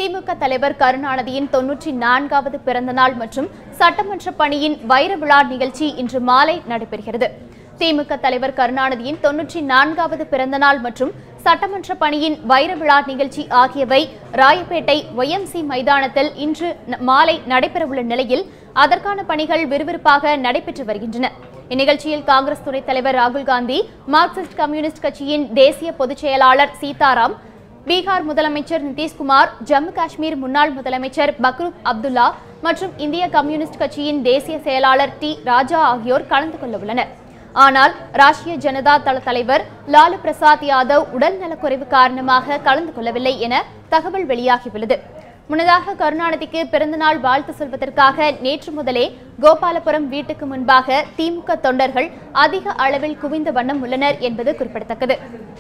திமுக தலைவர் கருணாநிதியின் தொன்னூற்றி நான்காவது பிறந்தநாள் மற்றும் சட்டமன்ற பணியின் வைர விழா நிகழ்ச்சி இன்று மாலை நடைபெறுகிறது திமுக தலைவர் கருணாநிதியின் தொன்னூற்றி நான்காவது பிறந்தநாள் மற்றும் சட்டமன்ற பணியின் வைர விழா நிகழ்ச்சி ஆகியவை ராயப்பேட்டை ஒய்எம்சி மைதானத்தில் இன்று ந- மாலை நடைபெறவுள்ள நிலையில் அதற்கான பணிகள் விறுவிறுப்பாக நடைபெற்று வருகின்றன இந்நிகழ்ச்சியில் காங்கிரஸ் துணைத் தலைவர் ராகுல் காந்தி மார்க்சிஸ்ட் கம்யூனிஸ்ட் கட்சியின் தேசிய பொதுச் செயலாளர் சீதாராம் பீகார் முதலமைச்சர் நிதிஷ்குமார் ஜம்மு காஷ்மீர் முன்னாள் முதலமைச்சர் பக்ரூப் அப்துல்லா மற்றும் இந்திய கம்யூனிஸ்ட் கட்சியின் தேசிய செயலாளர் டி ராஜா ஆகியோர் கலந்து கொள்ள உள்ளனர் ஆனால் ராஷ்டிரிய ஜனதா தள தலைவர் லாலு பிரசாத் யாதவ் உடல் நலக்குறைவு காரணமாக கலந்து கொள்ளவில்லை என தகவல் வெளியாகியுள்ளது முன்னதாக கருணாநிதிக்கு பிறந்தநாள் வாழ்த்து சொல்வதற்காக நேற்று முதலே கோபாலபுரம் வீட்டுக்கு முன்பாக திமுக தொண்டர்கள் அதிக அளவில் குவிந்த வண்ணம் உள்ளனர் என்பது குறிப்பிடத்தக்கது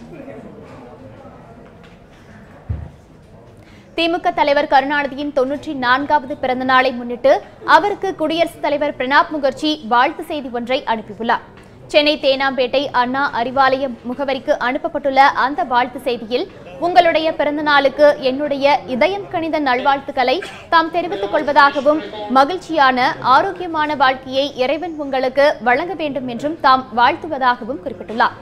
திமுக தலைவர் கருணாநிதியின் தொன்னூற்றி நான்காவது பிறந்த நாளை முன்னிட்டு அவருக்கு குடியரசுத் தலைவர் பிரணாப் முகர்ஜி வாழ்த்து செய்தி ஒன்றை அனுப்பியுள்ளார் சென்னை தேனாம்பேட்டை அண்ணா அறிவாலய முகவரிக்கு அனுப்பப்பட்டுள்ள அந்த வாழ்த்து செய்தியில் உங்களுடைய பிறந்த நாளுக்கு என்னுடைய இதயம் கணித நல்வாழ்த்துக்களை தாம் தெரிவித்துக் கொள்வதாகவும் மகிழ்ச்சியான ஆரோக்கியமான வாழ்க்கையை இறைவன் உங்களுக்கு வழங்க வேண்டும் என்றும் தாம் வாழ்த்துவதாகவும் குறிப்பிட்டுள்ளார்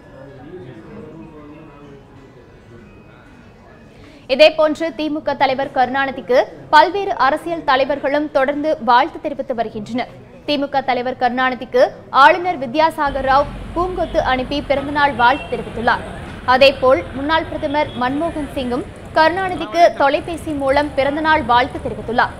இதேபோன்று திமுக தலைவர் கருணாநிதிக்கு பல்வேறு அரசியல் தலைவர்களும் தொடர்ந்து வாழ்த்து தெரிவித்து வருகின்றனர் திமுக தலைவர் கருணாநிதிக்கு ஆளுநர் வித்யாசாகர் ராவ் பூங்கொத்து அனுப்பி பிறந்தநாள் வாழ்த்து தெரிவித்துள்ளார் அதேபோல் முன்னாள் பிரதமர் மன்மோகன் சிங்கும் கருணாநிதிக்கு தொலைபேசி மூலம் பிறந்தநாள் வாழ்த்து தெரிவித்துள்ளார்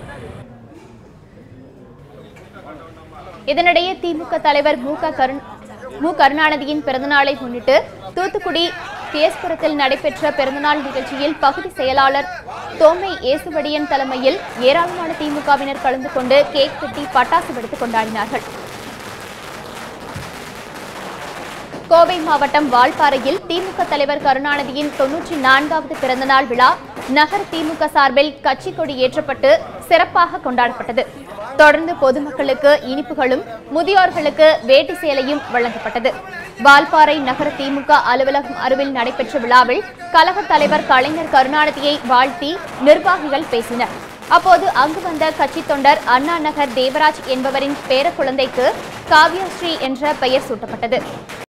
இதனிடையே திமுக தலைவர் மு க கருண் மு கருணாநிதியின் பிறந்தநாளை முன்னிட்டு தூத்துக்குடி கேஸ்புரத்தில் நடைபெற்ற பிறந்தநாள் நிகழ்ச்சியில் பகுதி செயலாளர் தோமை ஏசுவடியன் தலைமையில் ஏராளமான திமுகவினர் கலந்து கொண்டு கேக் வெட்டி பட்டாசு வெடித்து கொண்டாடினார்கள் கோவை மாவட்டம் வால்பாறையில் திமுக தலைவர் கருணாநிதியின் தொன்னூற்றி நான்காவது பிறந்தநாள் விழா நகர் திமுக சார்பில் கட்சி கொடி ஏற்றப்பட்டு சிறப்பாக கொண்டாடப்பட்டது தொடர்ந்து பொதுமக்களுக்கு இனிப்புகளும் முதியோர்களுக்கு வேட்டி சேலையும் வழங்கப்பட்டது வால்பாறை நகர திமுக அலுவலகம் அருகில் நடைபெற்ற விழாவில் கழக தலைவர் கலைஞர் கருணாநிதியை வாழ்த்தி நிர்வாகிகள் பேசினர் அப்போது அங்கு வந்த கட்சி தொண்டர் அண்ணா நகர் தேவராஜ் என்பவரின் பேரக்குழந்தைக்கு காவ்யஸ்ரீ என்ற பெயர் சூட்டப்பட்டது